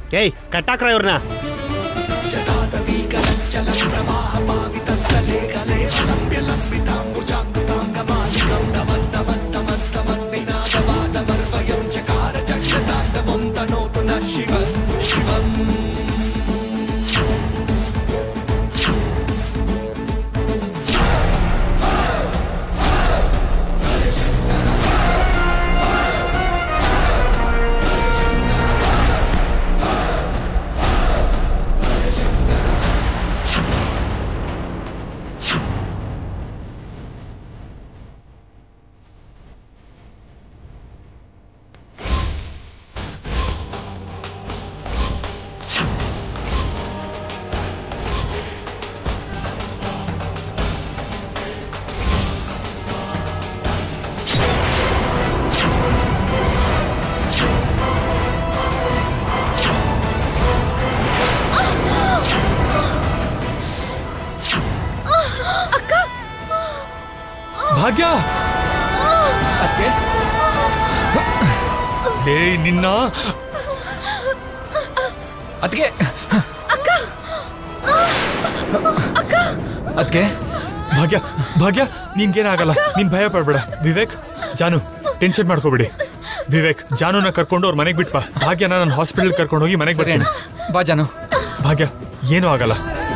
ಏಯ್ ಕಟ್ಟಾಕ್ರ ಇವ್ರನ್ನ ಭಾಗ್ಯ ಅದಕ್ಕೆ ಲೇ ನಿನ್ನ ಅದಕ್ಕೆ ಅದಕ್ಕೆ ಭಾಗ್ಯ ಭಾಗ್ಯ ನಿನ್ಗೇನಾಗಲ್ಲ ನೀನ್ ಭಯ ಪಡ್ಬೇಡ ವಿವೇಕ್ ಜಾನು ಟೆನ್ಷನ್ ಮಾಡ್ಕೋಬೇಡಿ ವಿವೇಕ್ ಜಾನುನ ಕರ್ಕೊಂಡು ಅವ್ರ ಮನೆಗೆ ಬಿಟ್ಬಾ ಭಾಗ್ಯನ ನಾನು ಹಾಸ್ಪಿಟಲ್ ಕರ್ಕೊಂಡು ಹೋಗಿ ಮನೆಗೆ ಸರಿ ಬರ್ತೀನಿ ಅಣ್ಣ ಬಾ ಜಾನು ಭಾಗ್ಯ ಏನೂ ಆಗಲ್ಲ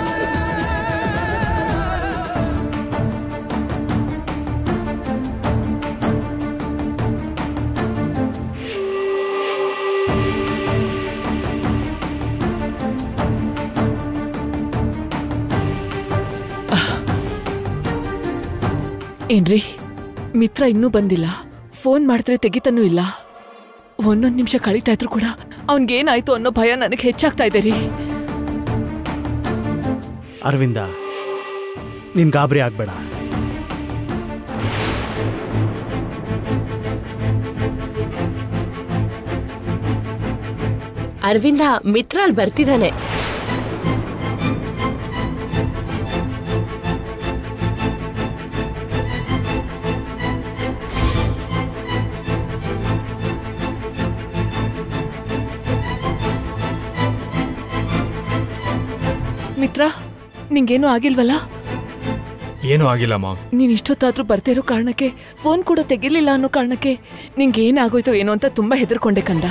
ಏನ್ರಿ ಮಿತ್ರ ಇನ್ನೂ ಬಂದಿಲ್ಲ ಫೋನ್ ಮಾಡಿದ್ರೆ ತೆಗಿತಾನೂ ಇಲ್ಲ ಒಂದೊಂದು ನಿಮಿಷ ಕಳೀತಾ ಇದ್ರು ಕೂಡ ಅವ್ನಿಗೇನಾಯ್ತು ಅನ್ನೋ ಭಯ ನನಗೆ ಹೆಚ್ಚಾಗ್ತಾ ಇದೆ ರೀ ಅರವಿಂದ ನೀನ್ ಗಾಬರಿ ಆಗ್ಬೇಡ ಅರವಿಂದ ಮಿತ್ರ ಅಲ್ಲಿ ಬರ್ತಿದ್ದಾನೆ ಮಿತ್ರ ನಿಂಗೇನೂ ಆಗಿಲ್ವಲ್ಲ ಏನೂ ಆಗಿಲ್ಲ ಮಾಮ್ ನೀನ್ ಇಷ್ಟೊತ್ತಾದ್ರೂ ಬರ್ತಾ ಇರೋ ಕಾರಣಕ್ಕೆ ಫೋನ್ ಕೂಡ ತೆಗಿಲಿಲ್ಲ ಅನ್ನೋ ಕಾರಣಕ್ಕೆ ನಿಂಗೆ ಏನಾಗೋಯ್ತೋ ಏನೋ ಅಂತ ತುಂಬಾ ಹೆದರ್ಕೊಂಡೆ ಕಂದ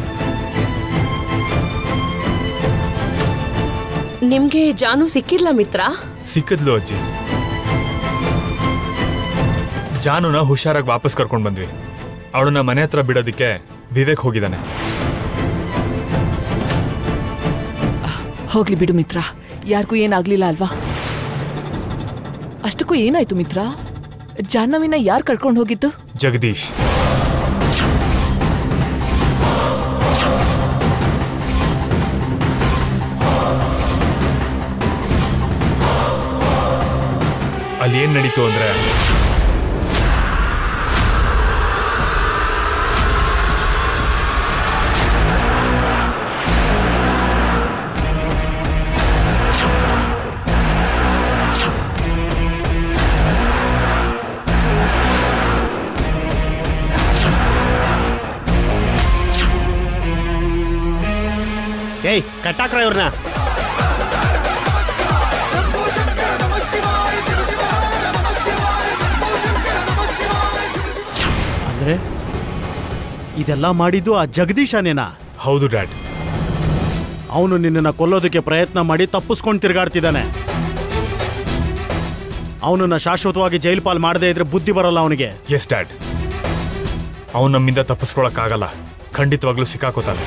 ನಿಮ್ಗೆ ಜಾನು ಸಿಕ್ಕಿರ್ಲ ಮಿತ್ರ ಸಿಕ್ಕಿದ್ಲು ಅಜ್ಜಿ ಜಾನುನ ಹುಷಾರಾಗಿ ವಾಪಸ್ ಕರ್ಕೊಂಡು ಬಂದ್ವಿ ಅವಳನ್ನ ಮನೆ ಹತ್ರ ಬಿಡೋದಕ್ಕೆ ವಿವೇಕ್ ಹೋಗಿದ್ದಾನೆ ಹೋಗ್ಲಿ ಬಿಡು ಮಿತ್ರ ಯಾರಿಗೂ ಏನಾಗ್ಲಿಲ್ಲ ಅಲ್ವಾ ಅಷ್ಟಕ್ಕೂ ಏನಾಯ್ತು ಮಿತ್ರ ಜಾಹ್ನವಿನ ಯಾರು ಕರ್ಕೊಂಡು ಹೋಗಿದ್ದು ಜಗದೀಶ್ ಅಲ್ಲಿ ಏನ್ ನಡೀತು ಅಂದ್ರೆ ಏಯ್ ಕಟ್ಟಾಕ್ರ ಇವ್ರನ್ನ ಅಂದ್ರೆ ಇದೆಲ್ಲ ಮಾಡಿದ್ದು ಆ ಜಗದೀಶನೇನಾ ಹೌದು ಡ್ಯಾಡ್ ಅವನು ನಿನ್ನನ್ನು ಕೊಲ್ಲೋದಕ್ಕೆ ಪ್ರಯತ್ನ ಮಾಡಿ ತಪ್ಪಿಸ್ಕೊಂಡು ತಿರುಗಾಡ್ತಿದ್ದಾನೆ ಅವನನ್ನ ಶಾಶ್ವತವಾಗಿ ಜೈಲು ಪಾಲ್ ಮಾಡದೇ ಇದ್ರೆ ಬುದ್ಧಿ ಬರಲ್ಲ ಅವನಿಗೆ ಎಸ್ ಡ್ಯಾಡ್ ಅವನು ನಮ್ಮಿಂದ ತಪ್ಪಿಸ್ಕೊಳಕ್ಕಾಗಲ್ಲ ಖಂಡಿತವಾಗ್ಲೂ ಸಿಕ್ಕಾಕೋತಾನೆ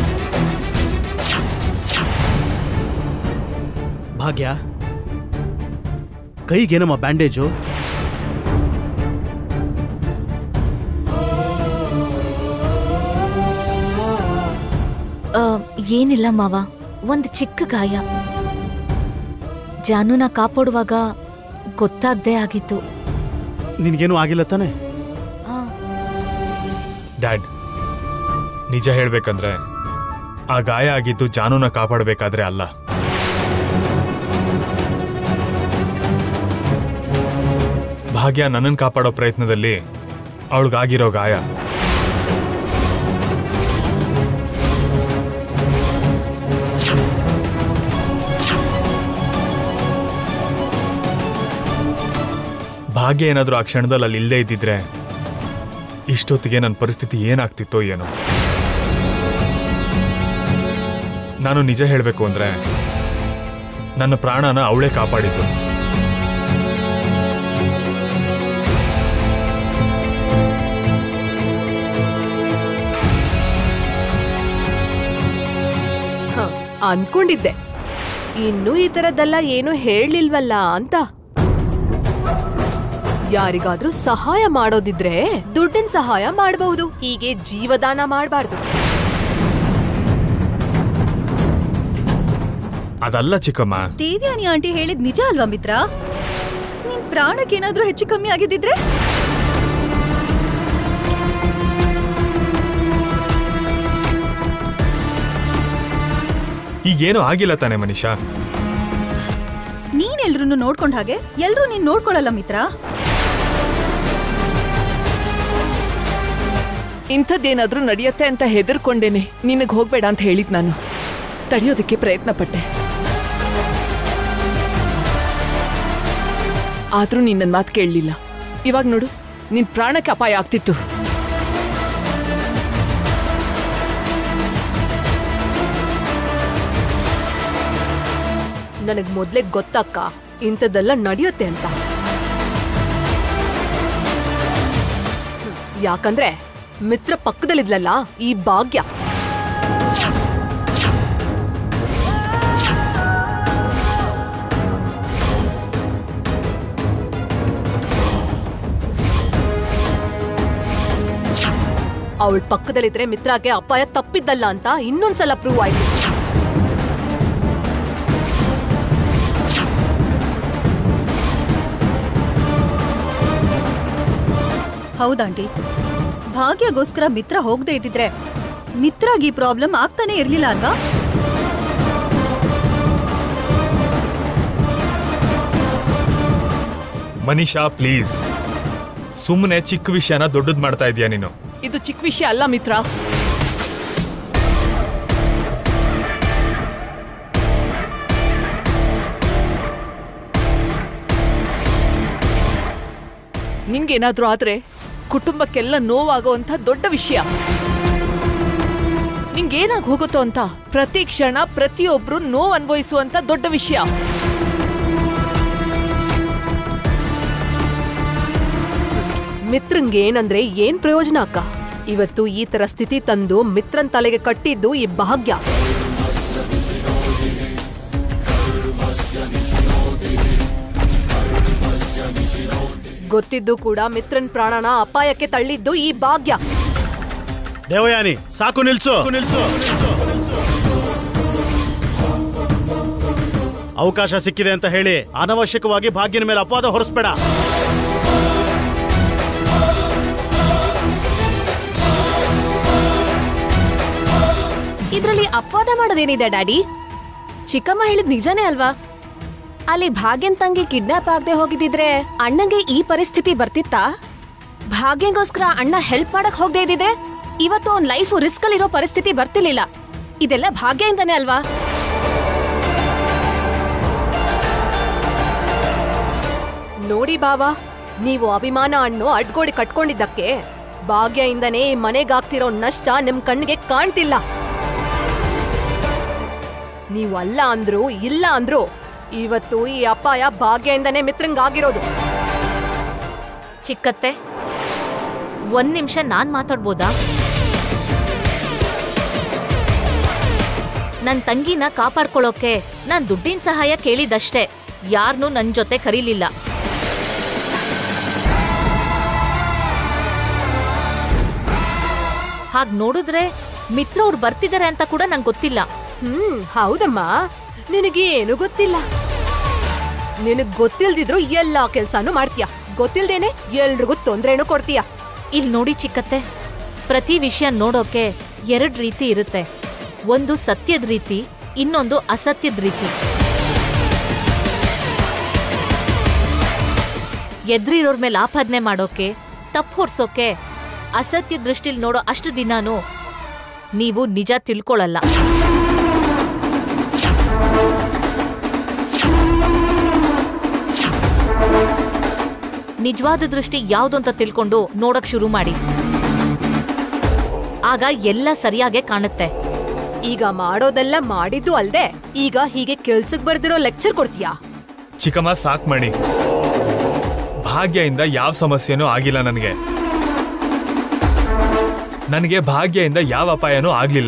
ಭಾಗ್ಯ ಕೈಗೇನಮ್ಮ ಬ್ಯಾಂಡೇಜು ಆ, ಏನಿಲ್ಲ ಮಾವ ಒಂದು ಚಿಕ್ಕ ಗಾಯ ಜಾನುನ ಕಾಪಾಡುವಾಗ ಗೊತ್ತಾಗ್ದೇ ಆಗಿತ್ತು ನಿನ್ಗೇನು ಆಗಿಲ್ಲ ತಾನೆ ಆ, ಡ್ಯಾಡ್ ನಿಜ ಹೇಳ್ಬೇಕಂದ್ರೆ ಆ ಗಾಯ ಆಗಿದ್ದು ಜಾನುನ ಕಾಪಾಡಬೇಕಾದ್ರೆ ಅಲ್ಲ ಭಾಗ್ಯ ನನ್ನನ್ನು ಕಾಪಾಡೋ ಪ್ರಯತ್ನದಲ್ಲಿ ಅವಳಿಗಾಗಿರೋ ಗಾಯ ಭಾಗ್ಯ ಏನಾದರೂ ಆ ಕ್ಷಣದಲ್ಲಿ ಅಲ್ಲಿ ಇಲ್ಲದೆ ಇದ್ದಿದ್ರೆ ಇಷ್ಟೊತ್ತಿಗೆ ನನ್ನ ಪರಿಸ್ಥಿತಿ ಏನಾಗ್ತಿತ್ತೋ ಏನೋ ನಾನು ನಿಜ ಹೇಳಬೇಕು ಅಂದ್ರೆ ನನ್ನ ಪ್ರಾಣನ ಅವಳೇ ಕಾಪಾಡಿದ್ದು ಹ, ಅನ್ಕೊಂಡಿದ್ದೆ ಇನ್ನೂ ಈ ತರದ್ದೆಲ್ಲ ಏನು ಹೇಳಲಿಲ್ವಲ್ಲ ಅಂತ ಯಾರಿಗಾದ್ರೂ ಸಹಾಯ ಮಾಡೋದಿದ್ರೆ ದುಡ್ಡಿನ ಸಹಾಯ ಮಾಡಬಹುದು ಹೀಗೆ ಜೀವದಾನ ಮಾಡಬಾರ್ದು ಅದಲ್ಲ ಚಿಕ್ಕಮ್ಮ ದೇವ್ಯಾನಿ ಆಂಟಿ ಹೇಳಿದ್ ನಿಜ ಅಲ್ವಾ ಮಿತ್ರ ನಿನ್ ಪ್ರಾಣಕ್ಕೇನಾದ್ರೂ ಹೆಚ್ಚು ಕಮ್ಮಿ ಆಗಿದ್ದಿದ್ರೆ ಈಗೇನು ಆಗಿಲ್ಲ ತಾನೆ ಮನೀಷಾ ನೀನ್ ಎಲ್ರನ್ನೂ ನೋಡ್ಕೊಂಡ್ ಹಾಗೆ ಎಲ್ರೂ ನೀನ್ ನೋಡ್ಕೊಳಲ್ಲ ಮಿತ್ರ ಇಂಥದ್ದೇನಾದ್ರೂ ನಡೆಯತ್ತೆ ಅಂತ ಹೆದರ್ಕೊಂಡೇನೆ ನಿನಗೆ ಹೋಗ್ಬೇಡ ಅಂತ ಹೇಳಿದ್ ನಾನು ತಡೆಯೋದಕ್ಕೆ ಪ್ರಯತ್ನ ಪಟ್ಟೆ ಆದ್ರೂ ನೀನ್ ನನ್ನ ಮಾತು ಕೇಳಲಿಲ್ಲ ಇವಾಗ ನೋಡು ನಿನ್ ಪ್ರಾಣಕ್ಕೆ ಅಪಾಯ ಆಗ್ತಿತ್ತು ನನಗ್ ಮೊದ್ಲೇ ಗೊತ್ತಕ್ಕ ಇಂಥದ್ದೆಲ್ಲ ನಡೆಯುತ್ತೆ ಅಂತ ಹ್ಮ್, ಯಾಕಂದ್ರೆ ಮಿತ್ರ ಪಕ್ಕದಲ್ಲಿದ್ಲಲ್ಲ ಈ ಭಾಗ್ಯ ಅವಳ ಪಕ್ಕದಲ್ಲಿದ್ರೆ ಮಿತ್ರಾಗೆ ಅಪಾಯ ತಪ್ಪಿದ್ದಲ್ಲ ಅಂತ ಇನ್ನೊಂದ್ಸಲ ಪ್ರೂವ್ ಆಯ್ತು ಹೌದಾಂಟಿ ಭಾಗ್ಯಗೋಸ್ಕರ ಮಿತ್ರ ಹೋಗದೆ ಇದ್ದಿದ್ರೆ ಮಿತ್ರಾಗಿ ಪ್ರಾಬ್ಲಮ್ ಆಗ್ತಾನೆ ಇರ್ಲಿಲ್ಲ ಅಲ್ವಾ ಮನೀಷಾ ಪ್ಲೀಸ್ ಸುಮ್ಮನೆ ಚಿಕ್ಕ ವಿಷಯನ ದೊಡ್ಡದ್ ಮಾಡ್ತಾ ಇದೀಯ ನೀನು ಇದು ಚಿಕ್ಕ ವಿಷಯ ಅಲ್ಲ ಮಿತ್ರ ನಿಂಗೇನಾದ್ರೂ ಆದ್ರೆ ಕುಟುಂಬಕ್ಕೆಲ್ಲ ನೋವಾಗುವಂತ ದೊಡ್ಡ ವಿಷಯ ನಿಂಗೇನಾಗ್ ಹೋಗುತ್ತೋ ಅಂತ ಪ್ರತಿ ಕ್ಷಣ ಪ್ರತಿಯೊಬ್ರು ನೋವು ಅನ್ಭವಿಸುವಂತ ದೊಡ್ಡ ವಿಷಯ ಮಿತ್ರನ್ಗೆ ಏನಂದ್ರೆ ಏನ್ ಪ್ರಯೋಜನ ಅಕ್ಕ ಇವತ್ತು ಈ ತರ ಸ್ಥಿತಿ ತಂದು ಮಿತ್ರನ್ ತಲೆಗೆ ಕಟ್ಟಿದ್ದು ಈ ಭಾಗ್ಯ ಗೊತ್ತಿದ್ದು ಕೂಡ ಮಿತ್ರನ್ ಪ್ರಾಣನ ಅಪಾಯಕ್ಕೆ ತಳ್ಳಿದ್ದು ಈ ಭಾಗ್ಯ ದೇವಯಾನಿ ಸಾಕು ನಿಲ್ಸು ನಿಲ್ಸು ಅವಕಾಶ ಸಿಕ್ಕಿದೆ ಅಂತ ಹೇಳಿ ಅನವಶ್ಯಕವಾಗಿ ಭಾಗ್ಯನ ಮೇಲೆ ಅಪವಾದ ಹೊರಿಸ್ಬೇಡ ಇದ್ರಲ್ಲಿ ಅಪವಾದ ಮಾಡೋದೇನಿದೆ ಡ್ಯಾಡಿ ಚಿಕ್ಕಮ್ಮ ಹೇಳಿದ್ ನಿಜನೇ ಅಲ್ವಾ ಅಲ್ಲಿ ಭಾಗ್ಯನ್ ತಂಗಿ ಕಿಡ್ನಾಪ್ ಆಗದೆ ಹೋಗಿದ್ದಿದ್ರೆ ಅಣ್ಣಂಗೆ ಈ ಪರಿಸ್ಥಿತಿ ಬರ್ತಿತ್ತಾ ಭಾಗ್ಯಂಗೋಸ್ಕರ ಅಣ್ಣ ಹೆಲ್ಪ್ ಮಾಡಕ್ ಹೋಗದೆ ಇದ್ದಿದೆ ಇವತ್ತು ಅವ್ನ್ ಲೈಫ್ ರಿಸ್ಕ್ ಅಲ್ಲಿರೋ ಪರಿಸ್ಥಿತಿ ಬರ್ತಿರ್ಲಿಲ್ಲ ಇದೆಲ್ಲ ಭಾಗ್ಯದಿಂದಾನೇ ಅಲ್ವಾ ನೋಡಿ ಬಾವಾ ನೀವು ಅಭಿಮಾನ ಅನ್ನು ಅಡ್ಗೋಡಿ ಕಟ್ಕೊಂಡಿದ್ದಕ್ಕೆ ಭಾಗ್ಯಯಿಂದನೇ ಈ ಮನೆಗಾಗ್ತಿರೋ ನಷ್ಟ ನಿಮ್ ಕಣ್ಣಿಗೆ ಕಾಣ್ತಿಲ್ಲ ನೀವು ಅಲ್ಲ ಅಂದ್ರು ಇಲ್ಲ ಅಂದ್ರು ಇವತ್ತು ಈ ಅಪಾಯ ಭಾಗ್ಯದಿಂದನೇ ಮಿತ್ರಂಗಾಗಿರೋದು ಚಿಕ್ಕತ್ತೆ ಒಂದ್ ನಿಮಿಷ ನಾನ್ ಮಾತಾಡ್ಬೋದಾ ನನ್ ತಂಗಿನ ಕಾಪಾಡ್ಕೊಳ್ಳೋಕೆ ನಾನ್ ದುಡ್ಡಿನ ಸಹಾಯ ಕೇಳಿದಷ್ಟೇ ಯಾರನ್ನೂ ನನ್ ಜೊತೆ ಕರೀಲಿಲ್ಲ ಹಾಗ್ ನೋಡಿದ್ರೆ ಮಿತ್ರ ಅವ್ರು ಬರ್ತಿದಾರೆ ಅಂತ ಕೂಡ ನಂಗೆ ಗೊತ್ತಿಲ್ಲ ಹ್ಮ್ ಹೌದಮ್ಮ ನಿನಗೇನು ಗೊತ್ತಿಲ್ಲ ನಿನಗ್ ಗೊತ್ತಿಲ್ದಿದ್ರು ಎಲ್ಲಾ ಕೆಲ್ಸಾನು ಮಾಡ್ತೀಯ ಗೊತ್ತಿಲ್ದೇನೆ ಎಲ್ರಿಗೂ ತೊಂದ್ರೆನೂ ಕೊಡ್ತೀಯ ಇಲ್ಲಿ ನೋಡಿ ಚಿಕ್ಕತ್ತೆ ಪ್ರತಿ ವಿಷಯ ನೋಡೋಕೆ ಎರಡ್ ರೀತಿ ಇರುತ್ತೆ ಒಂದು ಸತ್ಯದ ರೀತಿ ಇನ್ನೊಂದು ಅಸತ್ಯದ ರೀತಿ ಎದ್ರಿರೋರ್ ಮೇಲೆ ಆಪಾದನೆ ಮಾಡೋಕೆ ತಪ್ಪು ಹೊರ್ಸೋಕೆ ಅಸತ್ಯ ದೃಷ್ಟಿಲ್ ನೋಡೋ ಅಷ್ಟು ದಿನಾನು ನೀವು ನಿಜ ತಿಳ್ಕೊಳಲ್ಲ ನಿಜವಾದ ದೃಷ್ಟಿ ಯಾವ್ದು ಅಂತ ತಿಳ್ಕೊಂಡು ನೋಡಕ್ ಶುರು ಮಾಡಿ ಆಗ ಎಲ್ಲ ಸರಿಯಾಗೇ ಕಾಣುತ್ತೆ ಈಗ ಮಾಡೋದೆಲ್ಲ ಮಾಡಿದ್ದು ಅಲ್ದೆ ಈಗ ಹೀಗೆ ಕೆಲ್ಸಕ್ ಬರ್ದಿರೋ ಲೆಕ್ಚರ್ ಕೊಡ್ತೀಯಾ ಚಿಕ್ಕಮ್ಮ ಸಾಕ್ ಮಾಡಿ ಭಾಗ್ಯದಿಂದ ಯಾವ ಸಮಸ್ಯೆನೂ ಆಗಿಲ್ಲ ನನಗೆ ನನಗೆ ಭಾಗ್ಯದಿಂದ ಯಾವ ಅಪಾಯನೂ ಆಗ್ಲಿಲ್ಲ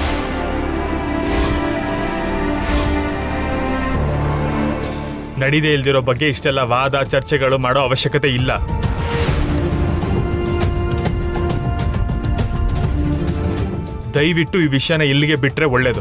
ನಡೀದೇ ಇಲ್ದಿರೋ ಬಗ್ಗೆ ಇಷ್ಟೆಲ್ಲ ವಾದ ಚರ್ಚೆಗಳು ಮಾಡೋ ಅವಶ್ಯಕತೆ ಇಲ್ಲ ದಯವಿಟ್ಟು ಈ ವಿಷಯನ ಇಲ್ಲಿಗೆ ಬಿಟ್ರೆ ಒಳ್ಳೇದು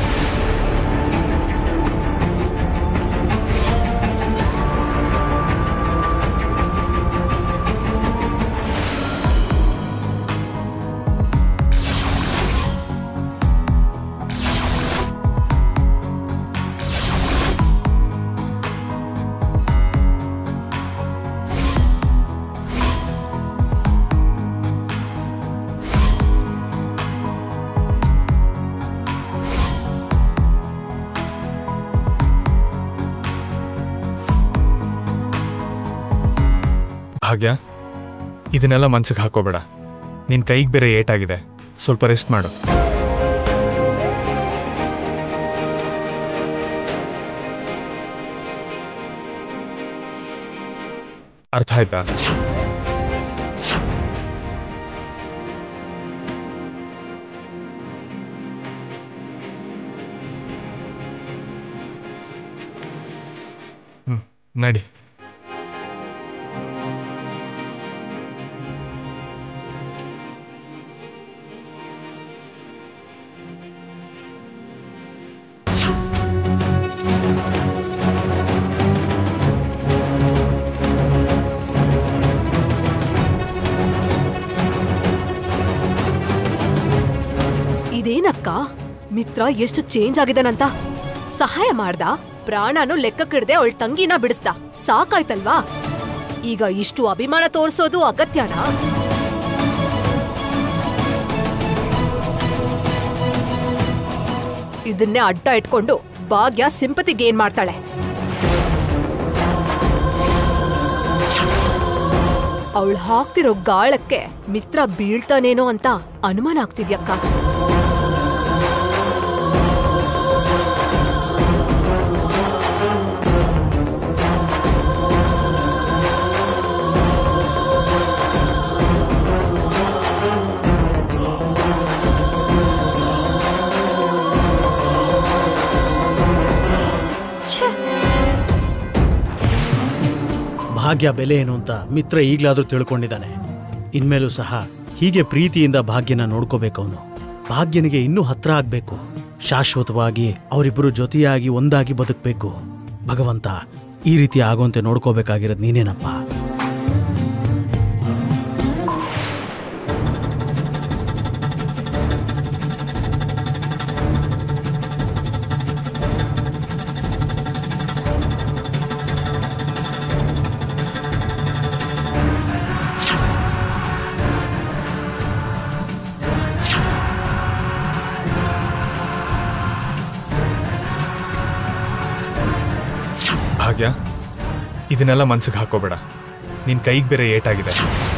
ಭಾಗ್ಯ ಇದನ್ನೆಲ್ಲ ಮನ್ಸಿಗೆ ಹಾಕೋಬೇಡ ನಿನ್ ಕೈಗೆ ಬೇರೆ ಏಟಾಗಿದೆ ಸ್ವಲ್ಪ ರೆಸ್ಟ್ ಮಾಡು ಅರ್ಥ ಆಯ್ತಾ ಹ್ಮ್ ನಡಿ ಇದೇನಕ್ಕ ಮಿತ್ರ ಎಷ್ಟು ಚೇಂಜ್ ಆಗಿದಾನಂತ ಸಹಾಯ ಮಾಡ್ದ ಪ್ರಾಣನು ಲೆಕ್ಕಕ್ಕಿಡ್ದೆ ಅವಳ ತಂಗಿನ ಬಿಡಿಸ್ದ ಸಾಕಾಯ್ತಲ್ವಾ ಈಗ ಇಷ್ಟು ಅಭಿಮಾನ ತೋರಿಸೋದು ಅಗತ್ಯನಾ ಇದನ್ನೇ ಅಡ್ಡ ಇಟ್ಕೊಂಡು ಭಾಗ್ಯ ಸಿಂಪತಿ ಗೇನ್ ಮಾಡ್ತಾಳೆ ಅವಳು ಹಾಕ್ತಿರೋ ಗಾಳಕ್ಕೆ ಮಿತ್ರ ಬೀಳ್ತಾನೇನೋ ಅಂತ ಅನುಮಾನ ಆಗ್ತಿದ್ಯಕ್ಕ ಭಾಗ್ಯ ಬೆಲೆ ಏನು ಅಂತ ಮಿತ್ರ ಈಗ್ಲಾದ್ರೂ ತಿಳ್ಕೊಂಡಿದ್ದಾನೆ ಇನ್ಮೇಲೂ ಸಹ ಹೀಗೆ ಪ್ರೀತಿಯಿಂದ ಭಾಗ್ಯನ ನೋಡ್ಕೋಬೇಕು ಅವನು ಭಾಗ್ಯನಿಗೆ ಇನ್ನೂ ಹತ್ರ ಆಗ್ಬೇಕು ಶಾಶ್ವತವಾಗಿ ಅವರಿಬ್ಬರು ಜೊತೆಯಾಗಿ ಒಂದಾಗಿ ಬದುಕಬೇಕು ಭಗವಂತ ಈ ರೀತಿ ಆಗೋಂತೆ ನೋಡ್ಕೋಬೇಕಾಗಿರೋದು ನೀನೇನಪ್ಪ ಭಾಗ್ಯ ಇದನ್ನೆಲ್ಲ ಮನ್ಸಿಗೆ ಹಾಕೋಬೇಡ ನಿನ್ ಕೈಗೆ ಬೇರೆ ಏಟಾಗಿದೆ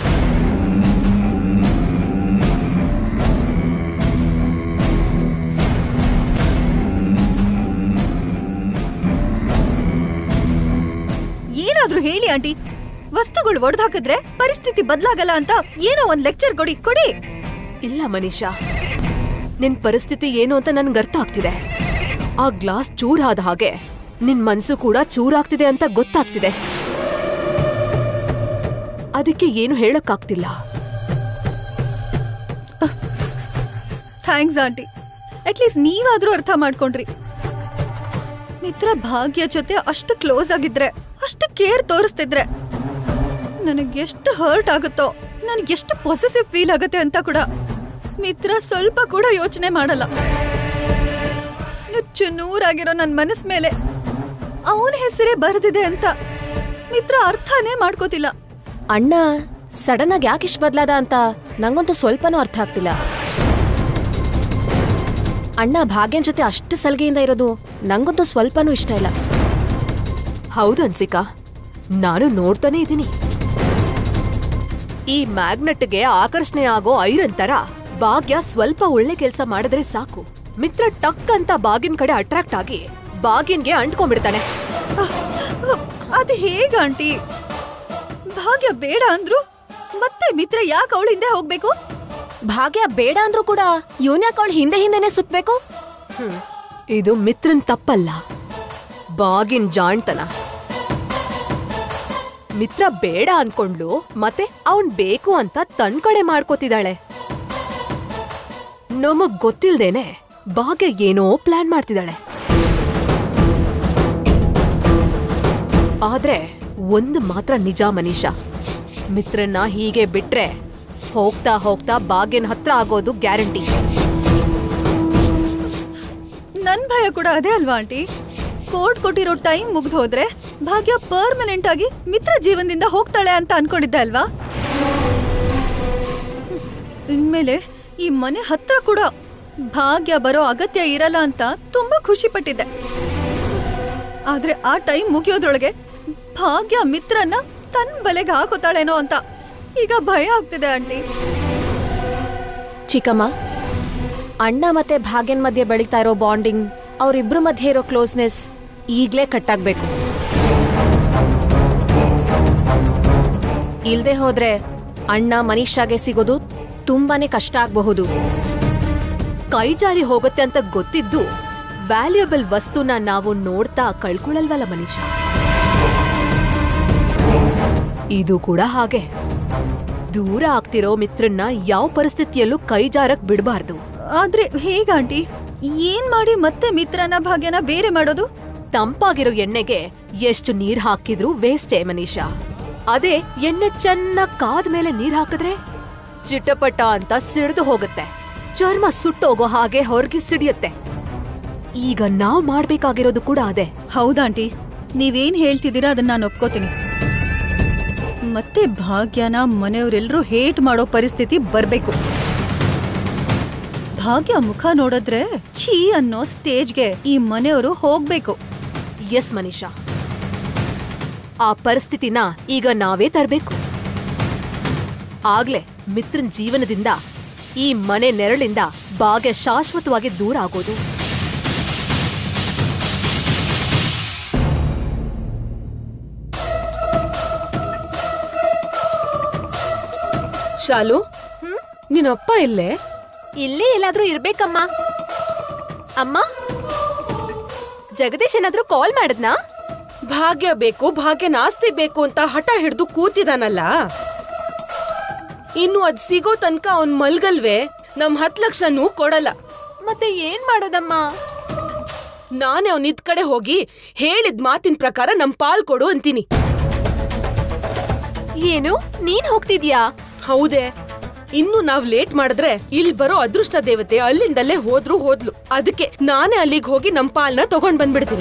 ಏನಾದ್ರೂ ಹೇಳಿ ಆಂಟಿ ವಸ್ತುಗಳು ಒಡೆದಾಕಿದ್ರೆ ಪರಿಸ್ಥಿತಿ ಬದಲಾಗಲ್ಲ ಅಂತ ಏನೋ ಒಂದ್ ಲೆಕ್ಚರ್ ಕೊಡಿ ಕೊಡಿ ಇಲ್ಲ ಮನೀಷಾ ನಿನ್ ಪರಿಸ್ಥಿತಿ ಏನು ಅಂತ ನನ್ಗೆ ಅರ್ಥ ಆಗ್ತಿದೆ ಆ ಗ್ಲಾಸ್ ಚೂರಾದ ಹಾಗೆ ನಿನ್ ಮನ್ಸು ಕೂಡ ಚೂರಾಗ್ತಿದೆ ಅಂತ ಗೊತ್ತಾಗ್ತಿದೆ ಅದಕ್ಕೆ ಏನು ಹೇಳಕ್ಕಾಗ್ತಿಲ್ಲ ಥ್ಯಾಂಕ್ಸ್ ಆಂಟಿ ಅಟ್ಲೀಸ್ಟ್ ನೀವಾದ್ರೂ ಅರ್ಥ ಮಾಡ್ಕೊಂಡ್ರಿ ಮಿತ್ರ ಭಾಗ್ಯ ಜೊತೆ ಅಷ್ಟು ಕ್ಲೋಸ್ ಆಗಿದ್ರೆ ಅಷ್ಟು ಕೇರ್ ತೋರಿಸ್ತಿದ್ರೆ ನನಗೆ ಎಷ್ಟು ಹರ್ಟ್ ಆಗುತ್ತೋ ನನಗೆ ಎಷ್ಟು ಪೊಸೆಸಿವ್ ಫೀಲ್ ಆಗುತ್ತೆ ಅಂತ ಕೂಡ ಮಿತ್ರ ಸ್ವಲ್ಪ ಕೂಡ ಯೋಚನೆ ಮಾಡಲ್ಲ ನುಚ್ಚು ನೂರಾಗಿರೋ ನನ್ನ ಮನಸ್ ಮೇಲೆ ಅವನ ಹೆಸರೇ ಬರೆದಿದೆ ಅಂತ ಮಿತ್ರ ಅರ್ಥನೇ ಮಾಡ್ಕೋತಿಲ್ಲ ಅಣ್ಣ ಸಡನ್ ಆಗಿ ಯಾಕೆ ಇಷ್ಟು ಬದಲಾದ ಅಂತ ನಂಗಂತೂ ಸ್ವಲ್ಪನೂ ಅರ್ಥ ಆಗ್ತಿಲ್ಲ ಅಣ್ಣ ಭಾಗ್ಯನ್ ಜೊತೆ ಅಷ್ಟು ಸಲಿಗೆಯಿಂದ ಇರೋದು ನಂಗಂತೂ ಸ್ವಲ್ಪನೂ ಇಷ್ಟ ಇಲ್ಲ ಹೌದು ಅನ್ಸಿಕಾ ನಾನು ನೋಡ್ತಾನೆ ಇದ್ದೀನಿ ಈ ಮ್ಯಾಗ್ನೆಟ್ಗೆ ಆಕರ್ಷಣೆ ಆಗೋ ಐರನ್ ತರ ಭಾಗ್ಯ ಸ್ವಲ್ಪ ಒಳ್ಳೆ ಕೆಲ್ಸ ಮಾಡಿದ್ರೆ ಸಾಕು ಮಿತ್ರ ಟಕ್ ಅಂತ ಬಾಗಿನ್ ಕಡೆ ಅಟ್ರಾಕ್ಟ್ ಆಗಿ ಬಾಗಿನ್ಗೆ ಅಂಟ್ಕೊಂಡ್ಬಿಡ್ತಾನೆ ಅದು ಹೇಗ ಆಂಟಿ ಭಾಗ್ಯ ಬೇಡ ಅಂದ್ರು ಮತ್ತೆ ಮಿತ್ರ ಯಾಕೆ ಅವಳ ಹಿಂದೆ ಹೋಗ್ಬೇಕು ಭಾಗ್ಯ ಬೇಡ ಅಂದ್ರೂ ಕೂಡ ಇವನ್ಯಾಕ ಅವಳು ಹಿಂದೆ ಹಿಂದೆನೆ ಸುತ್ಬೇಕು ಹ್ಮ್. ಇದು ಮಿತ್ರನ್ ತಪ್ಪಲ್ಲ ಬಾಗಿನ್ ಜಾಣ್ತನ ಮಿತ್ರ ಬೇಡ ಅನ್ಕೊಂಡ್ಲು ಮತ್ತೆ ಅವನ್ ಬೇಕು ಅಂತ ತನ್ ಕಡೆ ಮಾಡ್ಕೋತಿದ್ದಾಳೆ ನಮಗ್ ಗೊತ್ತಿಲ್ದೇನೆ ಭಾಗ್ಯ ಏನೋ ಪ್ಲಾನ್ ಮಾಡ್ತಿದ್ದಾಳೆ ಆದ್ರೆ ಒಂದು ಮಾತ್ರ ನಿಜ ಮನೀಷಾ ಮಿತ್ರನ್ನ ಹೀಗೆ ಬಿಟ್ರೆ ಹೋಗ್ತಾ ಹೋಗ್ತಾ ಭಾಗ್ಯನ್ ಹತ್ರ ಆಗೋದು ಗ್ಯಾರಂಟಿ ನನ್ ಭಯ ಕೂಡ ಅದೇ ಅಲ್ವಾ ಆಂಟಿ ಕೋರ್ಟ್ ಕೊಟ್ಟಿರೋ ಟೈಮ್ ಮುಗ್ದು ಹೋದ್ರೆ ಭಾಗ್ಯ ಪರ್ಮನೆಂಟ್ ಆಗಿ ಮಿತ್ರ ಜೀವನದಿಂದ ಹೋಗ್ತಾಳೆ ಅಂತ ಅನ್ಕೊಂಡಿದ್ದೆ ಅಲ್ವಾ ಇನ್ಮೇಲೆ ಈ ಮನೆ ಹತ್ರ ಕೂಡ ಭಾಗ್ಯ ಬರೋ ಅಗತ್ಯ ಇರಲ್ಲ ಅಂತ ತುಂಬಾ ಖುಷಿ ಪಟ್ಟಿದ್ದೆ ಆದ್ರೆ ಆ ಟೈಮ್ ಮುಗಿಯೋದ್ರೊಳಗೆ ಭಾಗ್ಯ ಮಿತ್ರನ್ನ ತನ್ನ ಬಲೆಗೆ ಹಾಕೋತಾಳೇನೋ ಅಂತ ಈಗ ಭಯ ಆಗ್ತಿದೆ ಆಂಟಿ ಚಿಕ್ಕಮ್ಮ ಅಣ್ಣ ಮತ್ತೆ ಭಾಗ್ಯನ್ ಮಧ್ಯೆ ಬೆಳೀತಾ ಇರೋ ಬಾಂಡಿಂಗ್ ಅವರಿಬ್ರು ಮಧ್ಯೆ ಇರೋ ಕ್ಲೋಸ್ನೆಸ್ ಈಗ್ಲೇ ಕಟ್ಟಾಗ್ಬೇಕು ಇಲ್ದೆ ಹೋದ್ರೆ ಅಣ್ಣ ಮನೀಷಾಗೆ ಸಿಗೋದು ತುಂಬಾನೇ ಕಷ್ಟ ಆಗಬಹುದು ಕೈ ಜಾರಿ ಹೋಗುತ್ತೆ ಅಂತ ಗೊತ್ತಿದ್ದು ವ್ಯಾಲ್ಯೂಯಬಲ್ ವಸ್ತುನ ನಾವು ನೋಡ್ತಾ ಕಳ್ಕೊಳ್ಳಲ್ವಲ್ಲ ಮನುಷ್ಯ ಇದು ಕೂಡ ಹಾಗೆ ದೂರ ಆಗ್ತಿರೋ ಮಿತ್ರನ್ನ ಯಾವ ಪರಿಸ್ಥಿತಿಯಲ್ಲೂ ಕೈ ಜಾರಕ್ ಬಿಡಬಾರ್ದು ಆದ್ರೆ ಹೇಗ ಆಂಟಿ ಏನ್ ಮಾಡಿ ಮತ್ತೆ ಮಿತ್ರನ ಭಾಗ್ಯನ ಬೇರೆ ಮಾಡೋದು ತಂಪಾಗಿರೋ ಎಣ್ಣೆಗೆ ಎಷ್ಟು ನೀರ್ ಹಾಕಿದ್ರೂ ವೇಸ್ಟೇ ಮನೀಷಾ ಅದೇ ಎಣ್ಣೆ ಚೆನ್ನಾಗ್ ಕಾದ ಮೇಲೆ ನೀರ್ ಹಾಕಿದ್ರೆ ಚಿಟಪಟ ಅಂತ ಸಿಡ್ದು ಹೋಗುತ್ತೆ ಚರ್ಮ ಸುಟ್ಟೋಗೋ ಹಾಗೆ ಹೊರಗೆ ಸಿಡಿಯುತ್ತೆ ಈಗ ನಾವ್ ಮಾಡ್ಬೇಕಾಗಿರೋದು ಕೂಡ ಅದೇ ಹೌದಾಂಟಿ ನೀವೇನ್ ಹೇಳ್ತಿದ್ದೀರಾ ಅದನ್ನ ನಾನು ಒಪ್ಕೋತೀನಿ ಮತ್ತೆ ಭಾಗ್ಯನ ಮನೆಯವರೆಲ್ಲರೂ ಹೇಟ್ ಮಾಡೋ ಪರಿಸ್ಥಿತಿ ಬರ್ಬೇಕು ಭಾಗ್ಯ ಮುಖ ನೋಡಿದ್ರೆ ಛೀ ಅನ್ನೋ ಸ್ಟೇಜ್ಗೆ ಈ ಮನೆಯವರು ಹೋಗ್ಬೇಕು ಎಸ್ ಮನೀಷಾ ಆ ಪರಿಸ್ಥಿತಿನ ಈಗ ನಾವೇ ತರಬೇಕು ಆಗ್ಲೇ ಮಿತ್ರನ್ ಜೀವನದಿಂದ ಈ ಮನೆ ನೆರಳಿಂದ ಭಾಗ್ಯ ಶಾಶ್ವತವಾಗಿ ದೂರ ಆಗೋದು ಶಾಲು ನಿನ್ನಪ್ಪ ಇಲ್ಲೇ ಇಲ್ಲೇ ಎಲ್ಲಾದ್ರೂ ಇರ್ಬೇಕಮ್ಮ ಅಮ್ಮ ಜಗದೀಶ್ ಏನಾದ್ರೂ ಕಾಲ್ ಮಾಡಿದ್ನಾ ಭಾಗ್ಯ ಬೇಕು ಭಾಗ್ಯ ನಾಸ್ತಿ ಬೇಕು ಅಂತ ಹಠ ಹಿಡ್ದು ಕೂತಿದಾನಲ್ಲ ಇನ್ನು ಅದ್ ಸಿಗೋ ತನಕ ಅವನ್ ಮಲ್ಗಲ್ವೇ ನಮ್ ಹತ್ ಲಕ್ಷನೂ ಕೊಡಲ್ಲ ಮತ್ತೆ ಏನ್ ಮಾಡೋದಮ್ಮ ನಾನೇ ಅವ್ನ ಇದ್ ಕಡೆ ಹೋಗಿ ಹೇಳಿದ್ ಮಾತಿನ ಪ್ರಕಾರ ನಮ್ ಪಾಲ್ ಕೊಡು ಅಂತೀನಿ ಏನು ನೀನ್ ಹೋಗ್ತಿದ್ಯಾ ಹೌದೇ ಇನ್ನು ನಾವ್ ಲೇಟ್ ಮಾಡಿದ್ರೆ ಇಲ್ಲಿ ಬರೋ ಅದೃಷ್ಟ ದೇವತೆ ಅಲ್ಲಿಂದಲ್ಲೇ ಹೋದ್ರು ಹೋದ್ಲು ಅದಕ್ಕೆ ನಾನೇ ಅಲ್ಲಿಗೆ ಹೋಗಿ ನಮ್ ಪಾಲ್ನ ತಗೊಂಡ್ ಬಂದ್ಬಿಡ್ತೀನಿ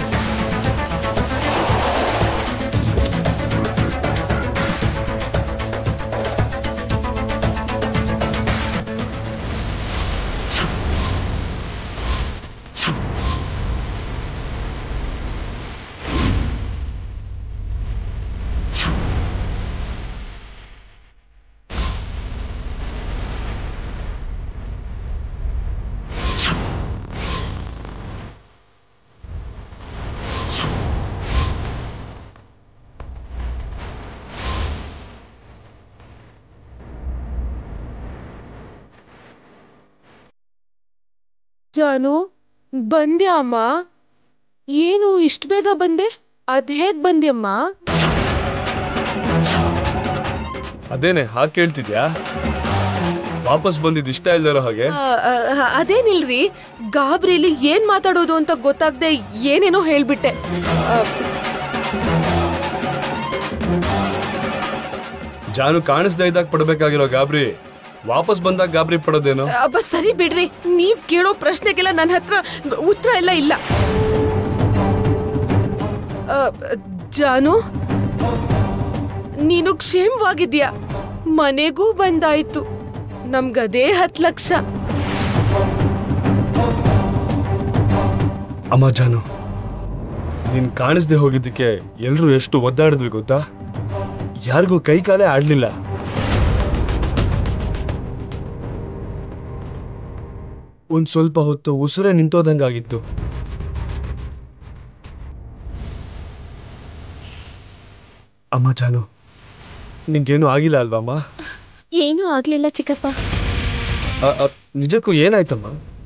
ಜಾನು ಬಂದ್ಯಾ ಅಮ್ಮ ಏನು ಇಷ್ಟು ಬೇಗ ಬಂದೆ ಅದ್ ಹೇಗ್ ಬಂದ್ಯಮ್ಮ ಅದೇನೆ ಹಾಗೆ ಕೇಳ್ತಿದ್ಯಾ ವಾಪಸ್ ಬಂದಿದ್ದು ಇಷ್ಟ ಇಲ್ದಿರೋ ಹಾಗೆ ಆ, ಆ, ಅದೇನಿಲ್ರಿ ಗಾಬ್ರಿಲಿ ಏನ್ ಮಾತಾಡೋದು ಅಂತ ಗೊತ್ತಾಗ್ದೆ ಏನೇನೋ ಹೇಳ್ಬಿಟ್ಟೆ ಆ, ಜಾನು ಕಾಣಿಸ್ದೇ ಇದ್ದಾಗ ಪಡ್ಬೇಕಾಗಿರೋ ಗಾಬ್ರಿ ವಾಪಸ್ ಬಂದಾಗ ಗಾಬ್ರಿ ಪಡೋದೇನು ಅಬ್ಬ ಸರಿ ಬಿಡ್ರಿ ನೀವ್ ಕೇಳೋ ಪ್ರಶ್ನೆಗೆಲ್ಲ ನನ್ನ ಹತ್ರ ಉತ್ತರ ಎಲ್ಲ ಇಲ್ಲ ಆ, ಜಾನು ನೀನು ಕ್ಷೇಮವಾಗಿದ್ಯಾ ಮನೆಗೂ ಬಂದಾಯ್ತು ನಮ್ಗದೇ ಹತ್ ಲಕ್ಷ ಅಮ್ಮ ಜಾನು ನೀನ್ ಕಾಣಿಸ್ದೆ ಹೋಗಿದ್ದಕ್ಕೆ ಎಲ್ರು ಎಷ್ಟು ಒದ್ದಾಡಿದ್ವಿ ಗೊತ್ತಾ ಯಾರಿಗೂ ಕೈ ಕಾಲೇ ಆಡ್ಲಿಲ್ಲ ಒಂದು ಸ್ವಲ್ಪ ಹೊತ್ತು ಉಸಿರೇ ನಿಂತೋದಂಗಾಗಿತ್ತು ಅಮ್ಮ ಜಾನು ನಿಂಗೇನು ಆಗಿಲ್ಲ ಅಲ್ವಮ್ಮ ಏನೂ ಆಗ್ಲಿಲ್ಲ ಚಿಕ್ಕಪ್ಪ ಅ- ಅ, ನಿಜಕ್ಕೂ ಏನಾಯ್ತಮ್ಮ